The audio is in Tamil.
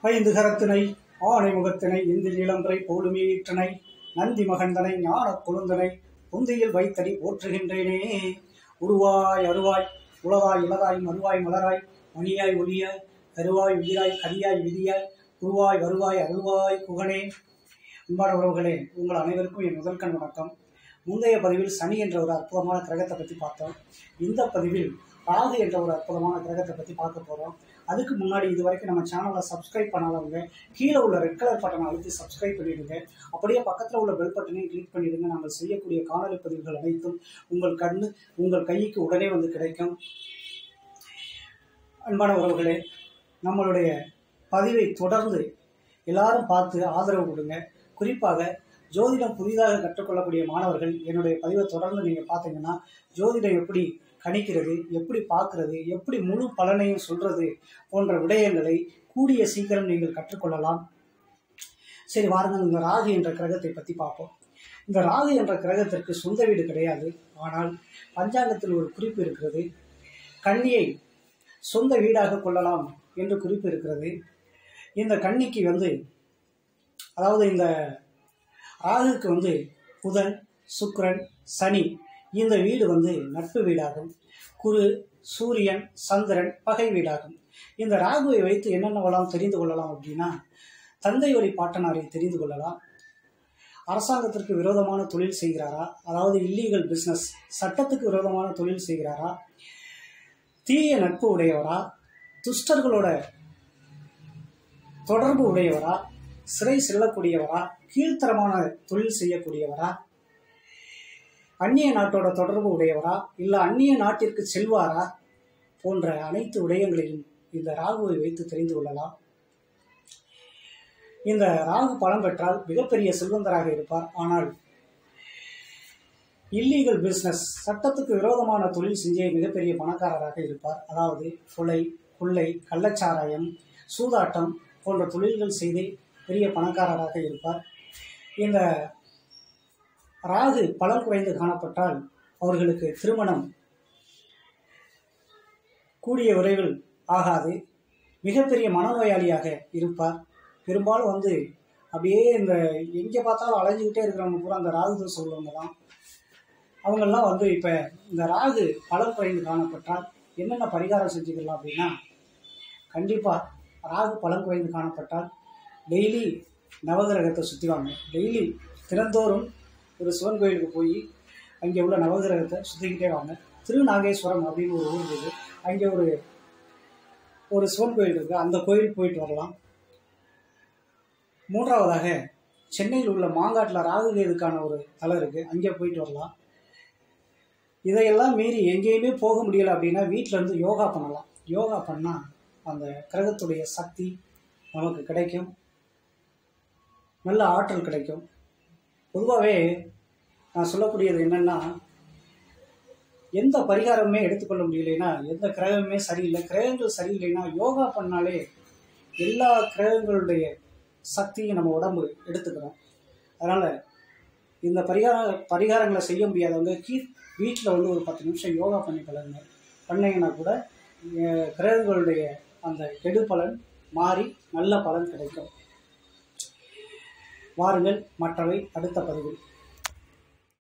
ஐந்து கரத்தினை ஆணை முகத்தினை இந்தில் இளம்பரை போலுமீற்றனை நந்தி மகந்தனை ஞானக் கொழுந்தனை புந்தியில் வைத்தடி போற்றுகின்றேனே உருவாய் அருவாய் உளவாய் இளதாய் மறுவாய் மலராய் மணியாய் ஒளியாய் கருவாய் உயிராய் கரியாய் விதியாய் உருவாய் வருவாய் அருள்வாய் குகனே அன்பான உறவுகளே உங்கள் அனைவருக்கும் என் முதல்கண் வணக்கம் முந்தைய பதிவில் சனி என்ற ஒரு அற்புதமான கிரகத்தை பற்றி பார்த்தோம் இந்த பதிவில் ராகு என்ற ஒரு அற்புதமான கிரகத்தை பற்றி பார்க்க போகிறோம் அதுக்கு முன்னாடி இது வரைக்கும் நம்ம சேனலை சப்ஸ்கிரைப் பண்ணாதவங்க கீழே உள்ள ரெட் கலர் பட்டனை அழுத்தி சப்ஸ்கிரைப் பண்ணிடுங்க அப்படியே பக்கத்தில் உள்ள பெல் பட்டனையும் கிளிக் பண்ணிடுங்க நாங்கள் செய்யக்கூடிய காணொலி பதிவுகள் அனைத்தும் உங்கள் கண்ணு உங்கள் கைக்கு உடனே வந்து கிடைக்கும் அன்பான உறவுகளே நம்மளுடைய பதிவை தொடர்ந்து எல்லாரும் பார்த்து ஆதரவு கொடுங்க குறிப்பாக ஜோதிடம் புதிதாக கற்றுக்கொள்ளக்கூடிய மாணவர்கள் என்னுடைய பதிவை தொடர்ந்து நீங்கள் பார்த்தீங்கன்னா ஜோதிடம் எப்படி கணிக்கிறது எப்படி பார்க்கறது எப்படி முழு பலனையும் சொல்றது போன்ற விடயங்களை கூடிய சீக்கிரம் நீங்கள் கற்றுக்கொள்ளலாம் சரி வாருங்கள் இந்த ராகு என்ற கிரகத்தை பற்றி பார்ப்போம் இந்த ராகு என்ற கிரகத்திற்கு சொந்த வீடு கிடையாது ஆனால் பஞ்சாங்கத்தில் ஒரு குறிப்பு இருக்கிறது கன்னியை சொந்த வீடாக கொள்ளலாம் என்று குறிப்பு இருக்கிறது இந்த கன்னிக்கு வந்து அதாவது இந்த ராகுக்கு வந்து புதன் சுக்கிரன் சனி இந்த வீடு வந்து நட்பு வீடாகும் குரு சூரியன் சந்திரன் பகை வீடாகும் இந்த ராகுவை வைத்து என்னென்னவெல்லாம் தெரிந்து கொள்ளலாம் அப்படின்னா தந்தை வழி பாட்டனாரை தெரிந்து கொள்ளலாம் அரசாங்கத்திற்கு விரோதமான தொழில் செய்கிறாரா அதாவது இல்லீகல் பிஸ்னஸ் சட்டத்துக்கு விரோதமான தொழில் செய்கிறாரா தீய நட்பு உடையவரா துஷ்டர்களோட தொடர்பு உடையவரா சிறை செல்லக்கூடியவரா கீழ்த்தரமான தொழில் செய்யக்கூடியவரா அந்நிய நாட்டோட தொடர்பு உடையவரா இல்லை அந்நிய நாட்டிற்கு செல்வாரா போன்ற அனைத்து விடயங்களையும் இந்த ராகுவை வைத்து தெரிந்து கொள்ளலாம் இந்த ராகு பலம் பெற்றால் மிகப்பெரிய செல்வந்தராக இருப்பார் ஆனால் இல்லீகல் பிஸ்னஸ் சட்டத்துக்கு விரோதமான தொழில் செஞ்சே மிகப்பெரிய பணக்காரராக இருப்பார் அதாவது கொலை கொள்ளை கள்ளச்சாராயம் சூதாட்டம் போன்ற தொழில்கள் செய்து பெரிய பணக்காரராக இருப்பார் இந்த ராகு பலம் குறைந்து காணப்பட்டால் அவர்களுக்கு திருமணம் கூடிய விரைவில் ஆகாது மிகப்பெரிய மனநோயாளியாக இருப்பார் பெரும்பாலும் வந்து அப்படியே இந்த எங்கே பார்த்தாலும் அலைஞ்சிக்கிட்டே இருக்கிறவங்க பூரா அந்த ராகு தோஷம் உள்ளவங்க தான் அவங்கெல்லாம் வந்து இப்போ இந்த ராகு பலம் குறைந்து காணப்பட்டால் என்னென்ன பரிகாரம் செஞ்சுக்கலாம் அப்படின்னா கண்டிப்பாக ராகு பலம் குறைந்து காணப்பட்டால் டெய்லி நவகிரகத்தை சுற்றி வாங்க டெய்லி தினந்தோறும் ஒரு சிவன் கோயிலுக்கு போய் அங்கே உள்ள நவகிரகத்தை சுற்றிக்கிட்டே வாங்க திருநாகேஸ்வரம் அப்படின்னு ஒரு ஊர் இருக்குது அங்கே ஒரு ஒரு சிவன் கோயில் இருக்குது அந்த கோயில் போயிட்டு வரலாம் மூன்றாவதாக சென்னையில் உள்ள மாங்காட்டில் ராகுகேதுக்கான ஒரு தலை இருக்குது அங்கே போயிட்டு வரலாம் இதையெல்லாம் மீறி எங்கேயுமே போக முடியலை அப்படின்னா வீட்டில் இருந்து யோகா பண்ணலாம் யோகா பண்ணால் அந்த கிரகத்துடைய சக்தி நமக்கு கிடைக்கும் நல்ல ஆற்றல் கிடைக்கும் பொதுவாகவே நான் சொல்லக்கூடியது என்னென்னா எந்த பரிகாரமுமே எடுத்துக்கொள்ள முடியலைன்னா எந்த கிரகமுமே சரியில்லை கிரகங்கள் சரியில்லைன்னா யோகா பண்ணாலே எல்லா கிரகங்களுடைய சக்தியும் நம்ம உடம்பு எடுத்துக்கிறோம் அதனால் இந்த பரிகார பரிகாரங்களை செய்ய முடியாதவங்க கீ வீட்டில் வந்து ஒரு பத்து நிமிஷம் யோகா பண்ணி பழகுங்க பண்ணீங்கன்னா கூட அஹ், கிரகங்களுடைய அந்த கெடு பலன் மாறி நல்ல பலன் கிடைக்கும் வாருங்கள் மற்றவை அடுத்த பதிவில்